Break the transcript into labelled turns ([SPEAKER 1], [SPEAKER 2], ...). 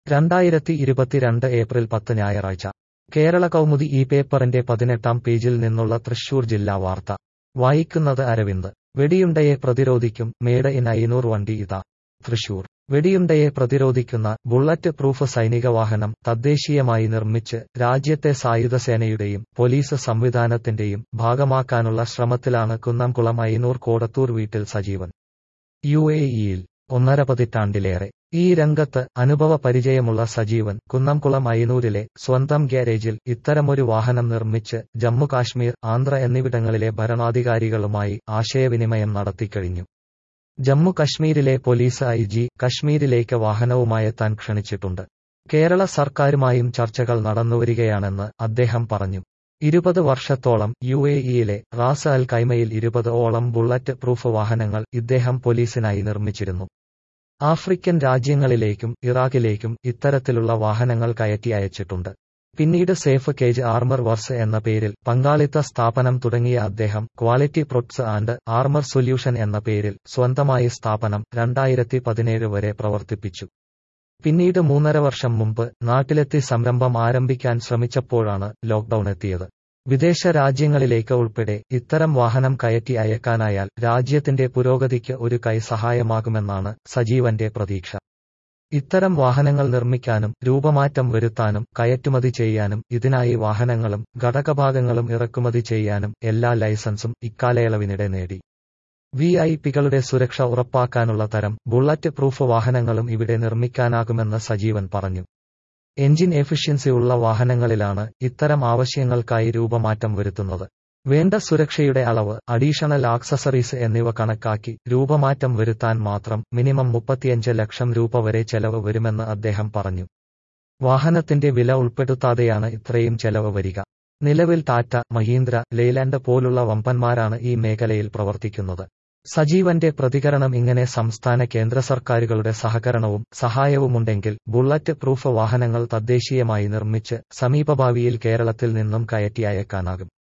[SPEAKER 1] രണ്ടായിരത്തി ഇരുപത്തിരണ്ട് ഏപ്രിൽ പത്ത് ഞായറാഴ്ച കേരള കൗമുദി ഈ പേപ്പറിന്റെ പതിനെട്ടാം പേജിൽ നിന്നുള്ള തൃശൂർ ജില്ലാ വാർത്ത വായിക്കുന്നത് അരവിന്ദ് വെടിയുണ്ടയെ പ്രതിരോധിക്കും മേഡ് ഇൻ അയ്യനൂർ വണ്ടി ഇതാ തൃശൂർ വെടിയുണ്ടയെ പ്രതിരോധിക്കുന്ന ബുള്ളറ്റ് പ്രൂഫ് സൈനിക വാഹനം തദ്ദേശീയമായി നിർമ്മിച്ച് രാജ്യത്തെ സായുധസേനയുടെയും പോലീസ് സംവിധാനത്തിന്റെയും ഭാഗമാക്കാനുള്ള ശ്രമത്തിലാണ് കുന്നംകുളം അയ്യനൂർ കോടത്തൂർ വീട്ടിൽ സജീവൻ യു എ ഇയിൽ ഒന്നര പതിറ്റാണ്ടിലേറെ ഈ രംഗത്ത് അനുഭവ പരിചയമുള്ള സജീവൻ കുന്നംകുളം അയ്യനൂരിലെ സ്വന്തം ഗ്യാരേജിൽ ഇത്തരമൊരു വാഹനം നിർമ്മിച്ച് ജമ്മു കാശ്മീർ ആന്ധ്ര എന്നിവിടങ്ങളിലെ ഭരണാധികാരികളുമായി ആശയവിനിമയം നടത്തിക്കഴിഞ്ഞു ജമ്മു കശ്മീരിലെ പോലീസ് ഐ ജി കശ്മീരിലേക്ക് വാഹനവുമായെത്താൻ ക്ഷണിച്ചിട്ടുണ്ട് കേരള സർക്കാരുമായും ചർച്ചകൾ നടന്നുവരികയാണെന്ന് അദ്ദേഹം പറഞ്ഞു ഇരുപത് വർഷത്തോളം യു എ ഇയിലെ റാസ് അൽ കൈമയിൽ ഇരുപത് ഓളം ബുള്ളറ്റ് പ്രൂഫ് വാഹനങ്ങൾ ഇദ്ദേഹം പോലീസിനായി നിർമ്മിച്ചിരുന്നു ആഫ്രിക്കൻ രാജ്യങ്ങളിലേക്കും ഇറാഖിലേക്കും ഇത്തരത്തിലുള്ള വാഹനങ്ങൾ കയറ്റി അയച്ചിട്ടുണ്ട് പിന്നീട് സേഫ് കേജ് ആർമർ വർസ് എന്ന പേരിൽ പങ്കാളിത്ത സ്ഥാപനം തുടങ്ങിയ അദ്ദേഹം quality prods and armour solution എന്ന പേരിൽ സ്വന്തമായി സ്ഥാപനം രണ്ടായിരത്തി പതിനേഴ് വരെ പ്രവർത്തിപ്പിച്ചു പിന്നീട് മൂന്നര വർഷം മുമ്പ് നാട്ടിലെത്തി സംരംഭം ആരംഭിക്കാൻ ശ്രമിച്ചപ്പോഴാണ് ലോക്ഡൌൺ എത്തിയത് വിദേശ രാജ്യങ്ങളിലേക്ക് ഉൾപ്പെടെ ഇത്തരം വാഹനം കയറ്റി അയക്കാനായാൽ രാജ്യത്തിന്റെ പുരോഗതിക്ക് ഒരു കൈ സഹായമാകുമെന്നാണ് സജീവന്റെ പ്രതീക്ഷ ഇത്തരം വാഹനങ്ങൾ നിർമ്മിക്കാനും രൂപമാറ്റം വരുത്താനും കയറ്റുമതി ചെയ്യാനും ഇതിനായി വാഹനങ്ങളും ഘടകഭാഗങ്ങളും ഇറക്കുമതി ചെയ്യാനും എല്ലാ ലൈസൻസും ഇക്കാലയളവിനിടെ നേടി വി ഐ പികളുടെ സുരക്ഷ ഉറപ്പാക്കാനുള്ള തരം ബുള്ളറ്റ് പ്രൂഫ് വാഹനങ്ങളും ഇവിടെ നിർമ്മിക്കാനാകുമെന്ന് സജീവൻ പറഞ്ഞു എഞ്ചിൻ എഫിഷ്യൻസി ഉള്ള വാഹനങ്ങളിലാണ് ഇത്തരം ആവശ്യങ്ങൾക്കായി രൂപമാറ്റം വരുത്തുന്നത് വേണ്ട സുരക്ഷയുടെ അളവ് അഡീഷണൽ ആക്സസറീസ് എന്നിവ കണക്കാക്കി രൂപമാറ്റം വരുത്താൻ മാത്രം മിനിമം മുപ്പത്തിയഞ്ച് ലക്ഷം രൂപ വരെ ചെലവ് വരുമെന്ന് അദ്ദേഹം പറഞ്ഞു വാഹനത്തിന്റെ വില ഉൾപ്പെടുത്താതെയാണ് ഇത്രയും ചെലവ് വരിക നിലവിൽ ടാറ്റ മഹീന്ദ്ര ലെയ്ലാൻഡ് പോലുള്ള വമ്പന്മാരാണ് ഈ മേഖലയിൽ പ്രവർത്തിക്കുന്നത് സജീവന്റെ പ്രതികരണം ഇങ്ങനെ സംസ്ഥാന കേന്ദ്ര സർക്കാരുകളുടെ സഹകരണവും സഹായവുമുണ്ടെങ്കിൽ ബുള്ളറ്റ് പ്രൂഫ് വാഹനങ്ങൾ തദ്ദേശീയമായി നിർമ്മിച്ച് സമീപഭാവിയിൽ കേരളത്തിൽ നിന്നും കയറ്റി അയക്കാനാകും